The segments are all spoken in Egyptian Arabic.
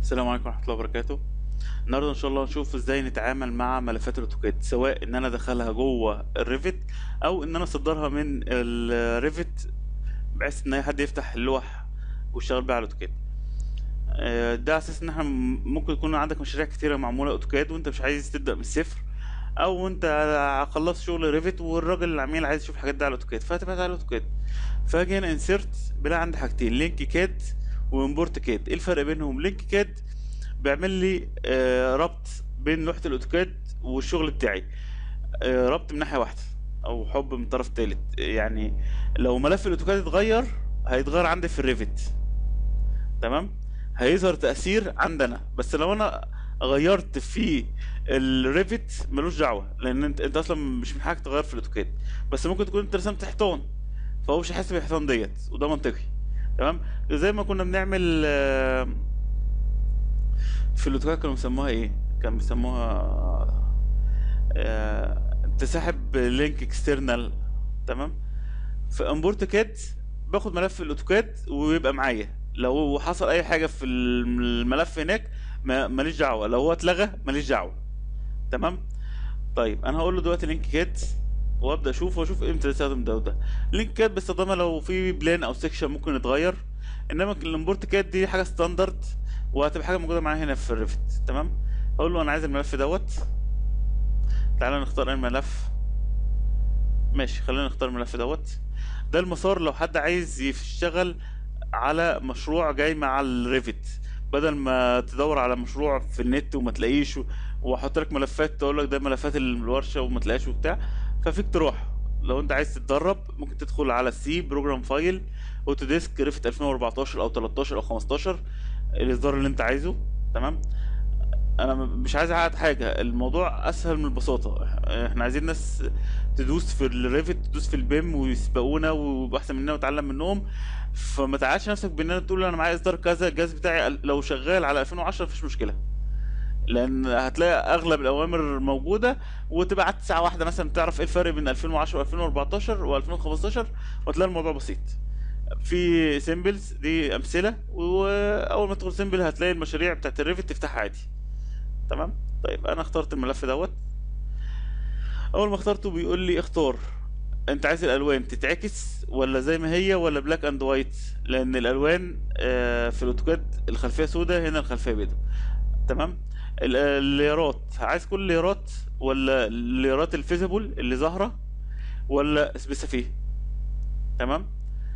السلام عليكم ورحمة الله وبركاته النهارده ان شاء الله نشوف ازاي نتعامل مع ملفات الاوتوكاد سواء ان انا ادخلها جوه الريفت او ان انا اصدرها من الريفت بحيث ان اي حد يفتح اللوح ويشتغل بيها على الاوتوكاد آه، ده على اساس ان احنا م- ممكن يكون عندك مشاريع كتيرة معمولة اوتوكاد وانت مش عايز تبدأ من الصفر او انت خلصت شغل ريفت والراجل العميل عايز يشوف الحاجات دي على الاوتوكاد فهتبعت على الاوتوكاد فاجي هنا انسيرت بلاقي عندي حاجتين لينك كاد وامبورت كاد ايه الفرق بينهم لينك كاد بيعمل لي آه، ربط بين لوحة الاوتوكاد والشغل بتاعي آه، ربط من ناحية واحدة او حب من طرف تالت يعني لو ملف الاوتوكاد اتغير هيتغير عندي في الريفت تمام هيظهر تأثير عندنا بس لو انا غيرت في الريفت ملوش دعوة لان انت انت اصلا مش من حاجة تغير في الاوتوكاد بس ممكن تكون انت رسمت حيطان فهو مش هيحس بالحيطان ديت وده منطقي تمام زي ما كنا بنعمل آه، في الاوتوكاد كانوا بيسموها ايه كانوا بيسموها آه، تسحب لينك اكسترنال تمام في امبورت كاد باخد ملف الاوتوكاد ويبقى معايا لو حصل اي حاجه في الملف هناك ما- ماليش دعوه لو هو اتلغى ماليش دعوه تمام طيب انا هقول له دلوقتي لينك كاد وابدا اشوف واشوف امتى استخدم ده وده لينك كاد بستخدمها لو في بلان او سيكشن ممكن يتغير انما الامبورت كاد دي حاجه ستاندرد وهتبقى حاجه موجوده معايا هنا في الريفت تمام هقول له انا عايز الملف دوت تعالى نختار اي ملف ماشي خلينا نختار الملف دوت ده المسار لو حد عايز يشتغل على مشروع جاي مع الريفت بدل ما تدور على مشروع في النت وما تلاقيش و- واحط لك ملفات تقول لك ده ملفات الورشه وما تلاقيش وبتاع ففي اقتراح لو انت عايز تتدرب ممكن تدخل على السي بروجرام فايل اوتوديسك ريفت 2014 او 13 او 15 الاصدار اللي انت عايزه تمام انا م- مش عايز اعقد حاجه الموضوع اسهل من البساطه احنا عايزين ناس تدوس في الريفت تدوس في البيم ويسبقونا ويبقوا احسن مننا وتعلم منهم فما تعالش نفسك بان انت تقول انا معايا اصدار كذا الجهاز بتاعي لو شغال على 2010 مفيش مشكله لان هتلاقي اغلب الاوامر موجوده وتبقى قعدت ساعه واحده مثلا تعرف ايه الفرق بين 2010 و2014 و2015 وتلاقي الموضوع بسيط في سيمبلز دي امثله واول ما تدخل سيمبل هتلاقي المشاريع بتاعت الريفت تفتحها عادي تمام طيب انا اخترت الملف دوت اول ما اخترته بيقول لي اختار انت عايز الالوان تتعكس ولا زي ما هي ولا بلاك اند وايت لان الالوان آه، في الاوتوكاد الخلفيه سوداء هنا الخلفيه بيضاء تمام ال- الليرات عايز كل الليرات ولا الليرات الفيزيبل اللي ظاهره ولا سبيسيفي تمام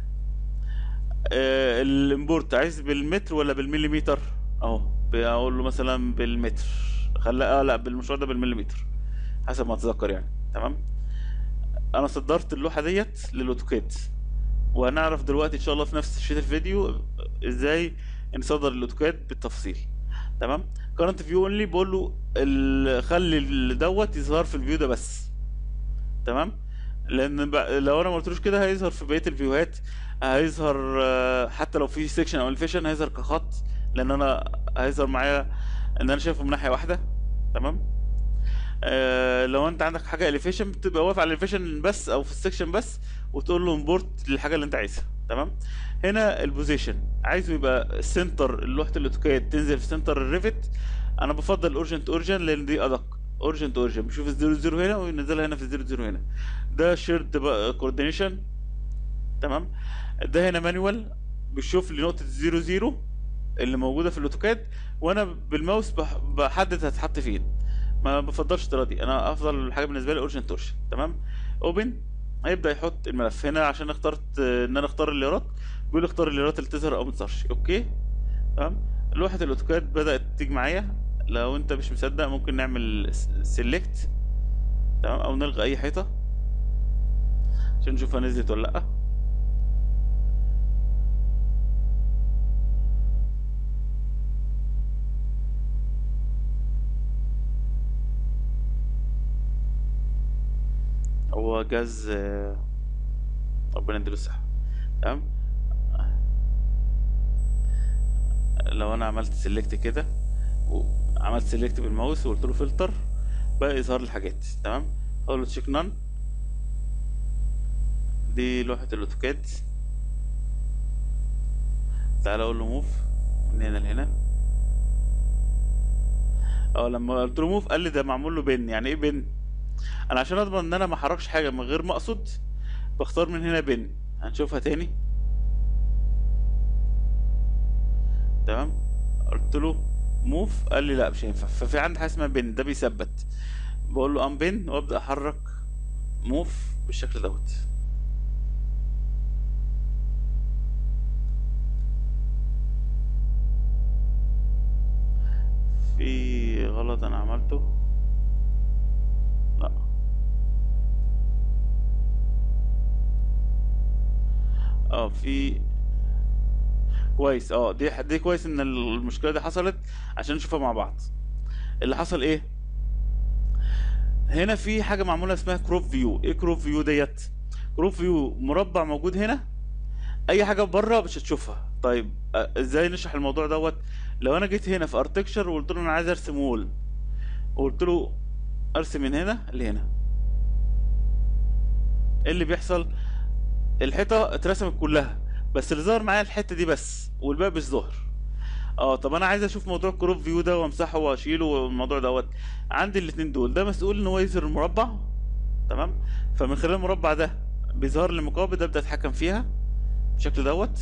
آه، الامبورت عايز بالمتر ولا بالمليمتر اهو اقول له مثلا بالمتر خليها آه لا بالمشوار ده بالمليمتر حسب ما اتذكر يعني تمام انا صدرت اللوحه ديت للاوتوكاد وهنعرف دلوقتي ان شاء الله في نفس شيت الفيديو ازاي نصدر الاوتوكاد بالتفصيل تمام كارنت فيو اونلي بقول له ال- خلي ال- دوت يظهر في الفيو ده بس تمام لان ب... لو انا ما قلتلوش كده هيظهر في بقيه الفيوهات هيظهر آه، حتى لو في سيكشن او الفيشن هيظهر كخط لان انا هيظهر معايا ان انا شايفه من ناحيه واحده تمام آه لو انت عندك حاجه اليفيشن بتبقى واقف على الاليفيشن بس او في السكشن بس وتقول له امبورت للحاجه اللي انت عايزها تمام هنا البوزيشن عايزه يبقى سنتر لوحه الاوتوكاد تنزل في سنتر الريفت انا بفضل اورجنت اورجن لان دي ادق اورجنت اورجن بشوف الزيرو زيرو هنا وينزلها هنا في الزيرو زيرو هنا ده شيرد كوردينيشن تمام ده هنا مانوال بيشوف لي نقطه الزيرو زيرو اللي موجوده في الاوتوكاد وانا بالماوس بح- بحدد هتحط فين ما بفضلش الطريقه دي انا افضل حاجه بالنسبه لي اورجنت تورشن تمام اوبن هيبدا يحط الملف هنا عشان اخترت آه، ان انا اختار الليرات بيقول لي اختار الليرات اللي تظهر او ما تظهرش اوكي تمام لوحه الاوتوكاد بدات تيجي معايا لو انت مش مصدق ممكن نعمل سيلكت تمام او نلغي اي حيطه عشان نشوفها نزلت ولا لا هو جاز آه، ربنا يديله الصحة تمام لو انا عملت سيلكت كده وعملت سيلكت بالماوس وقلت له فلتر بقى يظهر لي الحاجات تمام اقول له تشيك نان دي لوحة الاوتوكاد تعالى اقول له موف من هنا لهنا اه لما قلت له موف قال لي ده معمول له بن يعني ايه بن انا عشان اضمن ان انا ما احركش حاجه من غير ما اقصد بختار من هنا بن هنشوفها تاني تمام قلت له موف قال لي لا مش هينفع ففي عندي حاجه اسمها بن ده بيثبت بقول له ام بن وابدا احرك موف بالشكل دوت في غلط انا عملته لا اه في كويس اه دي دي كويس ان المشكله دي حصلت عشان نشوفها مع بعض اللي حصل ايه هنا في حاجه معموله اسمها كروب فيو ايه كروب فيو ديت كروب فيو مربع موجود هنا اي حاجه بره مش هتشوفها طيب آه، ازاي نشرح الموضوع دوت لو انا جيت هنا في ارتكشر وقلت له انا عايز ارسم وول وقلت له ارسم من هنا لهنا ايه اللي بيحصل الحيطه اترسمت كلها بس اللي ظهر معايا الحته دي بس والباقي مش ظاهر اه طب انا عايز اشوف موضوع الكروب فيو ده وامسحه واشيله والموضوع دوت عندي الاتنين دول ده مسؤول ان هو يظهر المربع تمام فمن خلال المربع ده بيظهر لي مقابل ده ابدا اتحكم فيها بالشكل دوت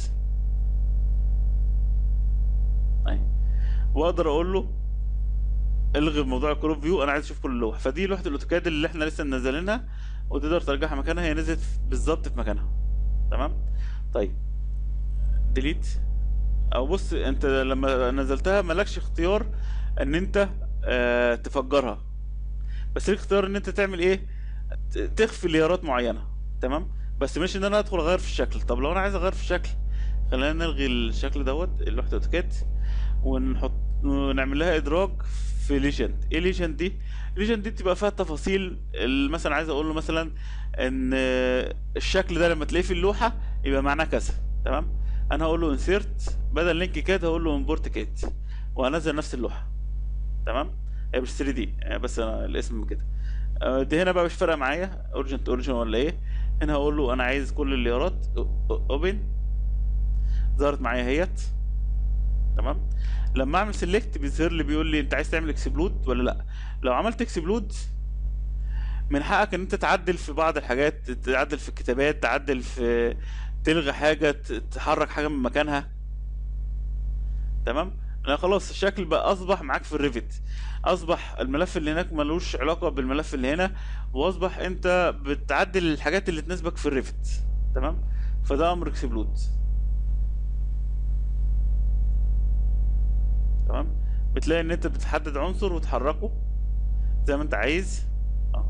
اهي واقدر اقول له الغي موضوع الكروب فيو انا عايز اشوف كل اللوحه فدي لوحه الاوتوكاد اللي احنا لسه منزلينها وتقدر ترجعها مكانها هي نزلت بالظبط في مكانها تمام طيب ديليت او بص انت لما نزلتها مالكش اختيار ان انت آه تفجرها بس ليك اختيار ان انت تعمل ايه ت- تخفي ليارات معينه تمام بس مش ان انا ادخل اغير في الشكل طب لو انا عايز اغير في الشكل خلينا نلغي الشكل دوت اللوحه اوتوكاد ونحط ونعمل لها ادراج في ليجند ايه ليجند دي ليجند دي بتبقى فيها التفاصيل ال- مثلا عايز اقول له مثلا ان آه، الشكل ده لما تلاقيه في اللوحه يبقى معناه كذا تمام انا هقول له انسيرت بدل لينك كات هقول له امبورت كات وهنزل نفس اللوحه تمام هي مش 3 دي بس انا الاسم كده آه، دي هنا بقى مش فارقه معايا اورجنت اوريجن ولا ايه هنا هقول له انا عايز كل الليارات اوبن ظهرت معايا اهيت تمام لما اعمل سيلكت بيظهر لي بيقول لي انت عايز تعمل اكسبلود ولا لا لو عملت اكسبلود من حقك ان انت تعدل في بعض الحاجات تعدل في الكتابات تعدل في تلغي حاجه ت- تحرك حاجه من مكانها تمام لا خلاص الشكل بقى اصبح معاك في الريفت اصبح الملف اللي هناك ملوش علاقه بالملف اللي هنا واصبح انت بتعدل الحاجات اللي تناسبك في الريفت تمام فده امر اكسبلود تمام بتلاقي ان انت بتحدد عنصر وتحركه زي ما انت عايز اه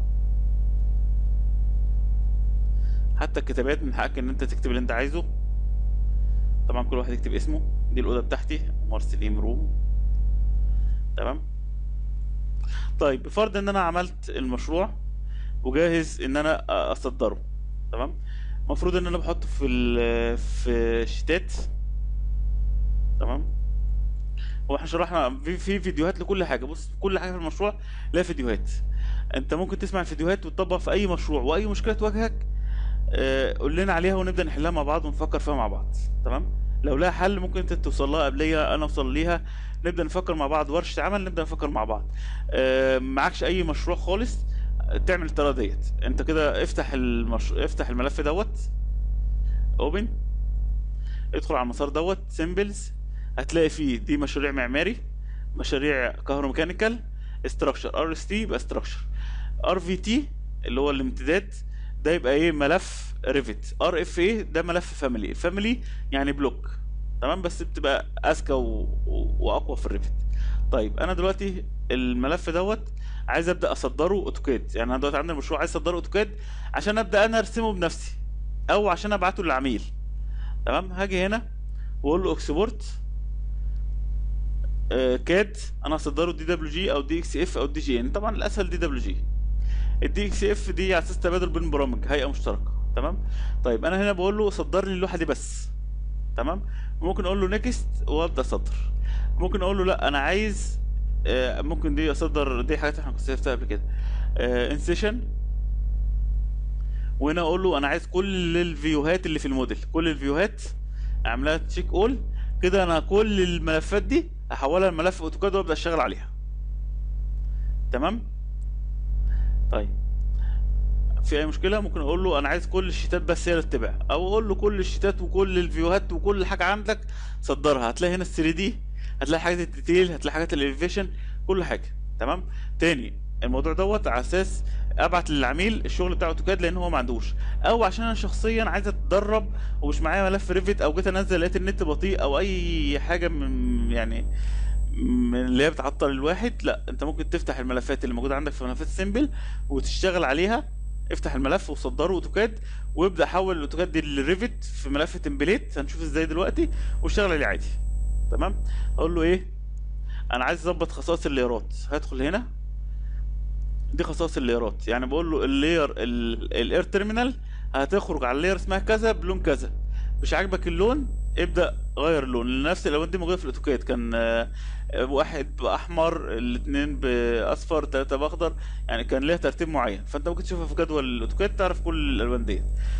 حتى الكتابات من حقك ان انت تكتب اللي انت عايزه طبعا كل واحد يكتب اسمه دي الاوضه بتاعتي عمر سليم روم تمام طيب بفرض ان انا عملت المشروع وجاهز ان انا اصدره تمام المفروض ان انا بحطه في ال- في الشتات تمام هو احنا شرحنا في في فيديوهات لكل حاجه بص كل حاجه في المشروع لها فيديوهات انت ممكن تسمع الفيديوهات وتطبق في اي مشروع واي مشكله تواجهك آه، قول لنا عليها ونبدا نحلها مع بعض ونفكر فيها مع بعض تمام لو لها حل ممكن انت توصل لها قبليه انا اوصل ليها نبدا نفكر مع بعض ورشه عمل نبدا نفكر مع بعض آه، معكش اي مشروع خالص آه، تعمل الطريقه ديت انت كده افتح المش... افتح الملف دوت اوبن ادخل على المسار دوت سيمبلز هتلاقي فيه دي مشاريع معماري مشاريع كهروميكانيكال استراكشر ار اس تي يبقى استراكشر ار في تي اللي هو الامتداد ده يبقى ايه ملف ريفت ار اف اي ده ملف فاميلي فاميلي يعني بلوك تمام بس بتبقى اذكى و... و... واقوى في الريفت طيب انا دلوقتي الملف دوت عايز ابدا اصدره اوتوكاد يعني انا دلوقتي عندي مشروع عايز اصدره اوتوكاد عشان ابدا انا ارسمه بنفسي او عشان ابعته للعميل تمام هاجي هنا واقول له اكسبورت آه، كاد انا هصدره دي دبليو جي او دي اكس اف او دي جي ان طبعا الاسهل دي دبليو جي الدي اكس اف دي على اساس تبادل بين برامج هيئه مشتركه تمام طيب انا هنا بقول له صدر لي اللوحه دي بس تمام ممكن اقول له نيكست وابدا اصدر ممكن اقول له لا انا عايز آه، ممكن دي اصدر دي حاجات احنا كنا شفتها قبل كده انسيشن وهنا اقول له انا عايز كل الفيوهات اللي في الموديل كل الفيوهات اعملها تشيك اول كده انا كل الملفات دي احولها لملف اوتوكاد وابدا اشتغل عليها تمام طيب في اي مشكله ممكن اقول له انا عايز كل الشيتات بس هي اللي تتبع او اقول له كل الشيتات وكل الفيوهات وكل حاجه عندك صدرها هتلاقي هنا ال 3 دي هتلاقي حاجات الديتيل هتلاقي حاجات الاليفيشن كل حاجه تمام تاني الموضوع دوت على اساس ابعت للعميل الشغل بتاع اوتوكاد لان هو ما عندوش او عشان انا شخصيا عايز اتدرب ومش معايا ملف ريفت او جيت انزل لقيت النت بطيء او اي حاجه من يعني من اللي هي بتعطل الواحد لا انت ممكن تفتح الملفات اللي موجوده عندك في ملفات سيمبل وتشتغل عليها افتح الملف وصدره اوتوكاد وابدا حول الاوتوكاد دي للريفت في ملف تمبليت هنشوف ازاي دلوقتي واشتغل عليه عادي تمام اقول له ايه انا عايز اظبط خصائص الليرات هدخل هنا دي خصائص الليرات يعني بقول له اللير الاير تيرمينال هتخرج على اللير اسمها كذا بلون كذا مش عاجبك اللون ابدا غير اللون نفس الالوان دي موجوده في الاوتوكاد كان آه، واحد باحمر الاثنين باصفر ثلاثه باخضر يعني كان ليها ترتيب معين فانت ممكن تشوفها في جدول الاوتوكاد تعرف كل الالوان دي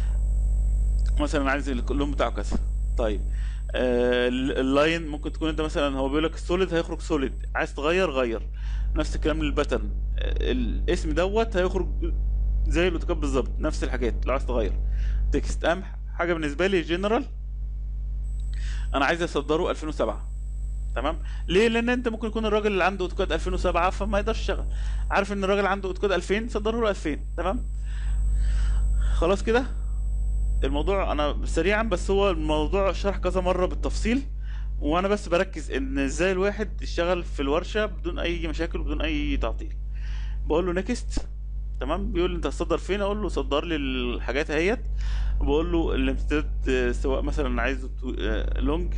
مثلا عايز اللون بتاعه كذا طيب آه، ال- اللاين ممكن تكون انت مثلا هو بيقول لك السوليد هيخرج سوليد عايز تغير غير نفس الكلام للباترن آه، الاسم دوت هيخرج زي الاوتوكاد بالظبط نفس الحاجات لو عايز تغير تكست ام حاجه بالنسبه لي جنرال انا عايز اصدره 2007 تمام ليه لان انت ممكن يكون الراجل اللي عنده اوتوكاد 2007 فما يقدرش يشتغل عارف ان الراجل عنده اوتوكاد 2000 صدره له 2000 تمام خلاص كده الموضوع انا سريعا بس هو الموضوع شرح كذا مره بالتفصيل وانا بس بركز ان ازاي الواحد يشتغل في الورشه بدون اي مشاكل وبدون اي تعطيل بقول له نيكست تمام بيقول لي انت هتصدر فين اقول له صدر لي الحاجات اهيت بقول له الامتداد آه، سواء مثلا عايزه لونج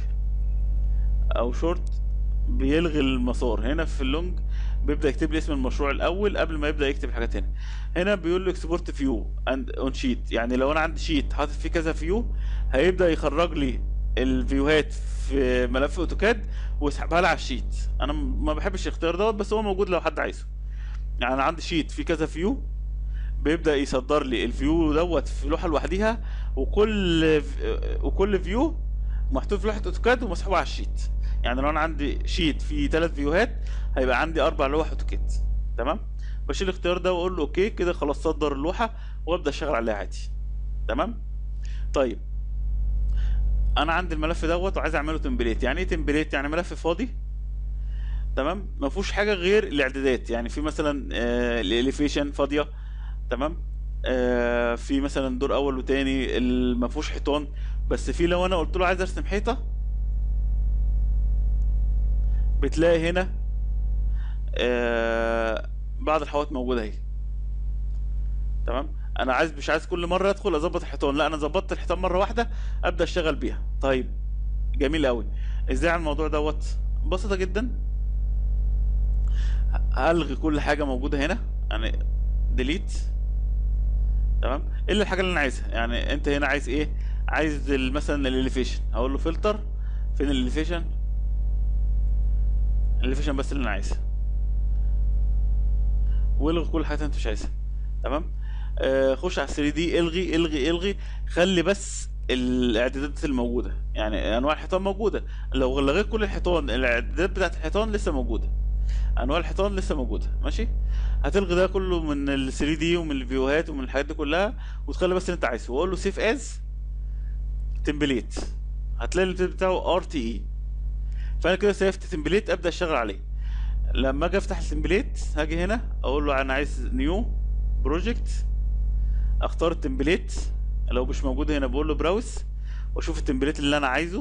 او شورت بيلغي المسار هنا في اللونج بيبدا يكتب لي اسم المشروع الاول قبل ما يبدا يكتب الحاجات هنا هنا بيقول له اكسبورت فيو اند اون شيت يعني لو انا عندي شيت حاطط فيه كذا فيو هيبدا يخرج لي الفيوهات في ملف اوتوكاد ويسحبها لي على الشيت انا م- ما بحبش الاختيار دوت بس هو موجود لو حد عايزه يعني انا عندي شيت فيه كذا فيو بيبدا يصدر لي الفيو دوت في لوحه لوحديها وكل وكل فيو محطوط في لوحه اوتوكاد ومسحوب على الشيت يعني لو انا عندي شيت فيه ثلاث فيوهات هيبقى عندي اربع لوح اوتوكاد تمام بشيل الاختيار ده واقول له اوكي كده خلاص صدر اللوحه وابدا اشتغل عليها عادي تمام طيب انا عندي الملف دوت وعايز اعمله تمبليت يعني ايه تمبليت يعني ملف فاضي تمام ما فيهوش حاجه غير الاعدادات يعني في مثلا الاليفيشن فاضيه تمام آه في مثلا دور اول وتاني ال- ما فيهوش حيطان بس في لو انا قلت له عايز ارسم حيطه بتلاقي هنا آه بعض الحوائط موجوده اهي تمام انا عايز مش عايز كل مره ادخل اظبط الحيطان لا انا ظبطت الحيطان مره واحده ابدا اشتغل بيها طيب جميل قوي ازاي على الموضوع دوت بسيطه جدا هلغي كل حاجه موجوده هنا يعني ديليت تمام الا الحاجه اللي انا عايزها يعني انت هنا عايز ايه عايز ال- مثلا الاليفيشن هقول له فلتر فين الاليفيشن الاليفيشن بس اللي انا عايزها والغي كل حاجه انت مش عايزها تمام آه خش على 3 دي الغي الغي الغي خلي بس الاعدادات الموجوده يعني انواع الحيطان موجوده لو لغيت كل الحيطان الاعدادات بتاعت الحيطان لسه موجوده انواع الحيطان لسه موجوده ماشي هتلغي ده كله من ال 3 دي ومن الفيوهات ومن الحاجات دي كلها وتخلي بس اللي انت عايزه واقول له سيف از تمبليت هتلاقي الامتداد بتاعه ار تي اي فانا كده سيفت تمبليت ابدا اشتغل عليه لما اجي افتح التمبليت هاجي هنا اقول له انا عايز نيو بروجكت اختار التمبليت لو مش موجود هنا بقول له براوس واشوف التمبليت اللي انا عايزه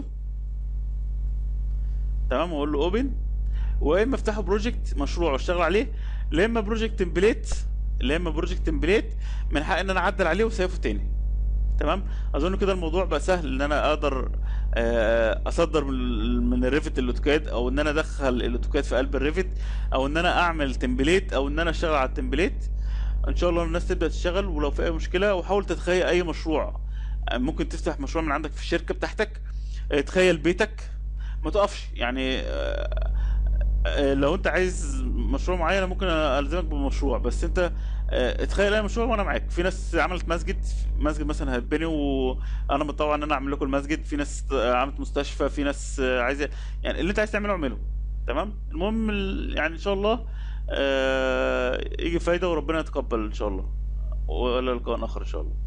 تمام واقول له اوبن واما اما افتحه بروجكت مشروع واشتغل عليه لا اما بروجكت تمبليت لا اما بروجكت تمبليت من حق ان انا اعدل عليه وسيفه تاني تمام اظن كده الموضوع بقى سهل ان انا اقدر آه، اصدر من من الريفت الاوتوكاد او ان انا ادخل الاوتوكاد في قلب الريفت او ان انا اعمل تمبليت او ان انا اشتغل على التمبليت ان شاء الله الناس تبدا تشتغل ولو في اي مشكله وحاول تتخيل اي مشروع آه، ممكن تفتح مشروع من عندك في الشركه بتاعتك آه، تخيل بيتك ما تقفش يعني آه، آه، لو انت عايز مشروع معين أنا ممكن الزمك بمشروع بس انت آه، اتخيل اي مشروع وانا معاك في ناس عملت مسجد مسجد مثلا هيتبني وانا متطوع ان انا اعمل لكم المسجد في ناس آه، عملت مستشفى في ناس آه، عايزه يعني اللي انت عايز تعمله اعمله تمام المهم ال- يعني ان شاء الله آه، يجي فايدة وربنا يتقبل ان شاء الله والى لقاء اخر ان شاء الله